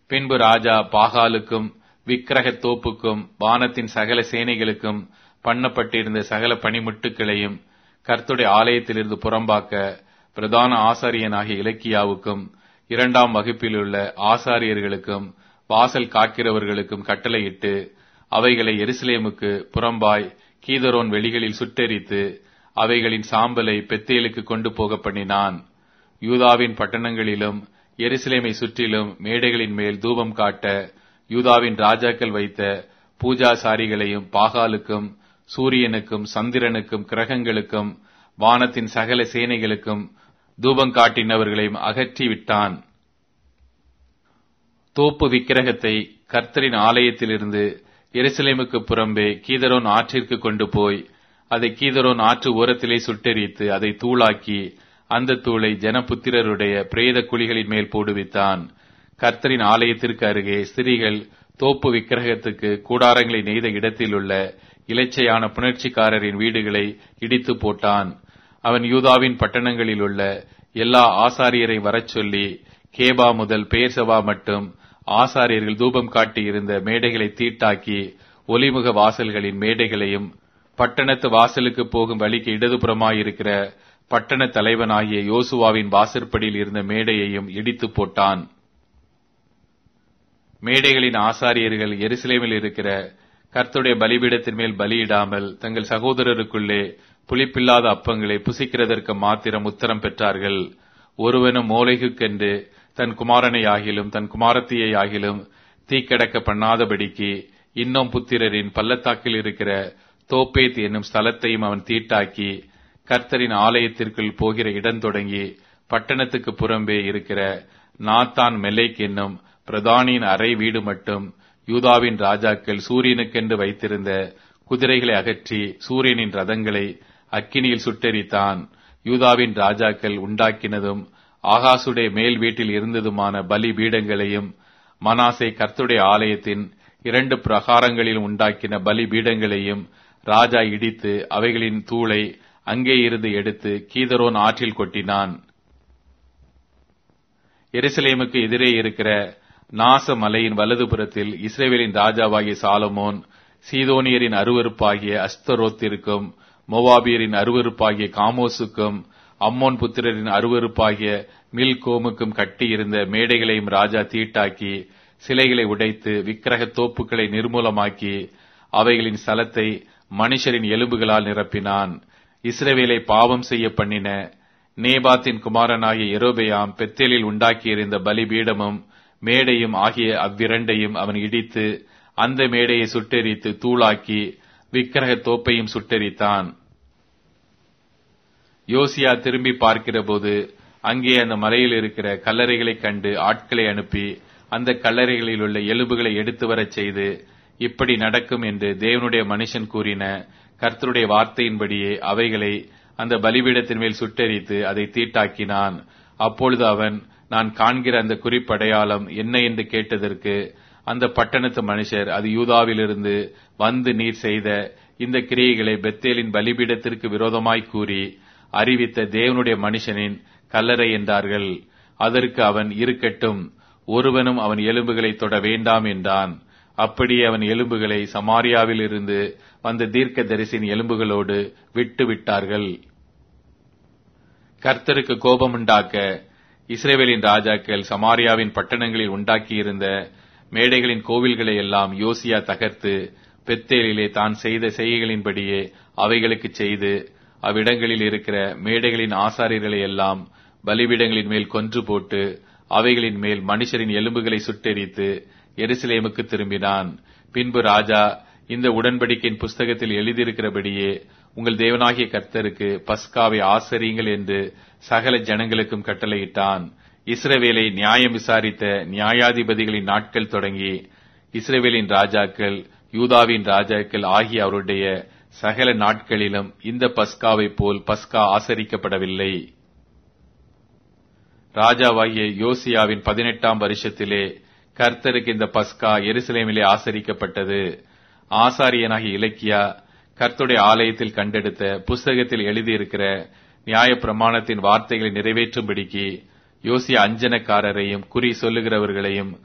பின்பு ராஜா பாகாலுக்கும் விக்கிரகத் தோப்புக்கும் வானத்தின் சகல சேனைகளுக்கும் பண்ணப்பட்டிருந்த சகல பணிமுட்டுகளையும் கர்த்துடைய ஆலயத்திலிருந்து புறம்பாக்க பிரதான ஆசாரியனாகிய இலக்கியாவுக்கும் இரண்டாம் வகுப்பிலுள்ள ஆசாரியர்களுக்கும் வாசல் காக்கிறவர்களுக்கும் கட்டளையிட்டு அவைகளை எருசலேமுக்கு புறம்பாய் கீதரோன் வெளிகளில் சுட்டெரித்து அவைகளின் சாம்பலை பெத்தேலுக்கு கொண்டு போக பண்ணினான் யூதாவின் பட்டணங்களிலும் எருசலேமை சுற்றிலும் மேடைகளின் மேல் தூபம் காட்ட யூதாவின் ராஜாக்கள் வைத்த பூஜாசாரிகளையும் பாகாலுக்கும் சூரியனுக்கும் சந்திரனுக்கும் கிரகங்களுக்கும் வானத்தின் சகல சேனைகளுக்கும் தூபம் காட்டினவர்களையும் அகற்றி விட்டான் தோப்பு விக்கிரகத்தை கர்த்தரின் ஆலயத்திலிருந்து எருசலேமுக்கு புறம்பே கீதரோன் ஆற்றிற்கு கொண்டு போய் அதை கீதரோன் ஆற்று ஓரத்திலே சுட்டெரித்து அதை தூளாக்கி அந்த தூளை ஜனபுத்திரருடைய பிரேத குழிகளின் மேல் போடுவித்தான் கர்த்தரின் ஆலயத்திற்கு அருகே ஸ்திரீகள் தோப்பு விக்கிரகத்துக்கு கூடாரங்களை நெய்த இடத்திலுள்ள இலச்சையான புணர்ச்சிக்காரரின் வீடுகளை இடித்து போட்டான் அவன் யூதாவின் பட்டணங்களில் உள்ள எல்லா ஆசாரியரை வரச் சொல்லி கேபா முதல் பேர்சவா மட்டும் ஆசாரியர்கள் தூபம் காட்டி இருந்த மேடைகளை தீட்டாக்கி ஒலிமுக வாசல்களின் மேடைகளையும் பட்டணத்து வாசலுக்கு போகும் வழிக்கு இடதுபுறமாயிருக்கிற பட்டண தலைவனாகிய யோசுவாவின் வாசற்படியில் இருந்த மேடையையும் இடித்து போட்டான் மேடைகளின் ஆசாரியர்கள் எருசலேமில் இருக்கிற கர்த்துடைய பலிபீடத்தின் மேல் பலியிடாமல் தங்கள் சகோதரருக்குள்ளே புளிப்பில்லாத அப்பங்களை புசிக்கிறதற்கு மாத்திரம் உத்தரம் பெற்றார்கள் ஒருவனும் மோலைகுக்கென்று தன் குமாரனை ஆகிலும் தன் குமாரத்தியை ஆகிலும் தீக்கடக்க பண்ணாதபடிக்கு இன்னும் புத்திரரின் பள்ளத்தாக்கில் இருக்கிற தோப்பேத் என்னும் ஸ்தலத்தையும் அவன் தீட்டாக்கி கர்த்தரின் ஆலயத்திற்குள் போகிற இடம் தொடங்கி பட்டணத்துக்கு புறம்பே இருக்கிற நாத்தான் மெல்லைக் என்னும் பிரதானியின் அறை வீடு மட்டும் யூதாவின் ராஜாக்கள் சூரியனுக்கென்று வைத்திருந்த குதிரைகளை அகற்றி சூரியனின் ரதங்களை அக்கினியில் சுட்டெரித்தான் யூதாவின் ராஜாக்கள் உண்டாக்கினதும் ஆகாசுடைய மேல் வீட்டில் இருந்ததுமான பலி பீடங்களையும் மனாசை கர்த்துடைய ஆலயத்தின் இரண்டு பிரகாரங்களில் உண்டாக்கின பலி பீடங்களையும் ராஜா இடித்து அவைகளின் தூளை அங்கே இருந்து எடுத்து கீதரோன் ஆற்றில் கொட்டினான் எருசலேமுக்கு எதிரே இருக்கிற நாச மலையின் வலதுபுறத்தில் இஸ்ரேவேலின் ராஜாவாகிய சாலமோன் சீதோனியரின் அருவருப்பாகிய அஸ்தரோத்திற்கும் மோவாபியரின் அருவருப்பாகிய காமோசுக்கும் அம்மோன் புத்திரரின் அருவருப்பாகிய மில்கோமுக்கும் கட்டியிருந்த மேடைகளையும் ராஜா தீட்டாக்கி சிலைகளை உடைத்து விக்கிரக தோப்புகளை நிர்மூலமாக்கி அவைகளின் ஸ்தலத்தை மனுஷரின் எலும்புகளால் நிரப்பினான் இஸ்ரவேலை பாவம் செய்ய பண்ணின நேபாத்தின் குமாரனாகிய எரோபெயாம் பெத்தேலில் உண்டாக்கியிருந்த பலிபீடமும் மேடையும் ஆகிய அவ்விரண்டையும் அவன் இடித்து அந்த மேடையை சுட்டெரித்து தூளாக்கி விக்கிரக தோப்பையும் சுட்டெரித்தான் யோசியா திரும்பி பார்க்கிறபோது அங்கே அந்த மலையில் இருக்கிற கல்லறைகளைக் கண்டு ஆட்களை அனுப்பி அந்த கல்லறைகளில் உள்ள எலும்புகளை எடுத்து வரச் செய்து இப்படி நடக்கும் என்று தேவனுடைய மனுஷன் கூறின கர்த்தருடைய வார்த்தையின்படியே அவைகளை அந்த பலிபீடத்தின் மேல் சுட்டெரித்து அதை தீட்டாக்கினான் அப்பொழுது அவன் நான் காண்கிற அந்த குறிப்படையாளம் என்ன என்று கேட்டதற்கு அந்த பட்டணத்து மனுஷர் அது யூதாவிலிருந்து வந்து நீர் செய்த இந்த கிரியைகளை பெத்தேலின் பலிபீடத்திற்கு விரோதமாய் கூறி அறிவித்த தேவனுடைய மனுஷனின் கல்லறை என்றார்கள் அதற்கு அவன் இருக்கட்டும் ஒருவனும் அவன் எலும்புகளை தொட வேண்டாம் என்றான் அப்படியே அவன் எலும்புகளை சமாரியாவில் இருந்து வந்த தீர்க்க தரிசின் எலும்புகளோடு விட்டு விட்டார்கள் கர்த்தருக்கு கோபமுண்டாக்க இஸ்ரேவேலின் ராஜாக்கள் சமாரியாவின் பட்டணங்களில் உண்டாக்கியிருந்த மேடைகளின் கோவில்களை எல்லாம் யோசியா தகர்த்து பெத்தேலிலே தான் செய்த செய்கைகளின்படியே அவைகளுக்கு செய்து அவ்விடங்களில் இருக்கிற மேடைகளின் ஆசாரியர்களை எல்லாம் பலிபீடங்களின் மேல் கொன்று போட்டு அவைகளின் மேல் மனுஷரின் எலும்புகளை சுட்டெரித்து எருசலேமுக்கு திரும்பினான் பின்பு ராஜா இந்த உடன்படிக்கையின் புஸ்தகத்தில் எழுதியிருக்கிறபடியே உங்கள் தேவனாகிய கர்த்தருக்கு பஸ்காவை ஆசரியுங்கள் என்று சகல ஜனங்களுக்கும் கட்டளையிட்டான் இஸ்ரவேலை நியாயம் விசாரித்த நியாயாதிபதிகளின் நாட்கள் தொடங்கி இஸ்ரவேலின் ராஜாக்கள் யூதாவின் ராஜாக்கள் ஆகிய அவருடைய சகல நாட்களிலும் இந்த பஸ்காவை போல் பஸ்கா ஆசரிக்கப்படவில்லை ராஜாவாகிய யோசியாவின் பதினெட்டாம் வருஷத்திலே கர்த்தருக்கு இந்த பஸ்கா எருசலேமிலே ஆசரிக்கப்பட்டது ஆசாரியனாகிய இலக்கியா கர்த்துடைய ஆலயத்தில் கண்டெடுத்த புஸ்தகத்தில் எழுதியிருக்கிற நியாய பிரமாணத்தின் வார்த்தைகளை நிறைவேற்றும்படிக்கு யோசியா அஞ்சனக்காரரையும் குறி சொல்லுகிறவர்களையும்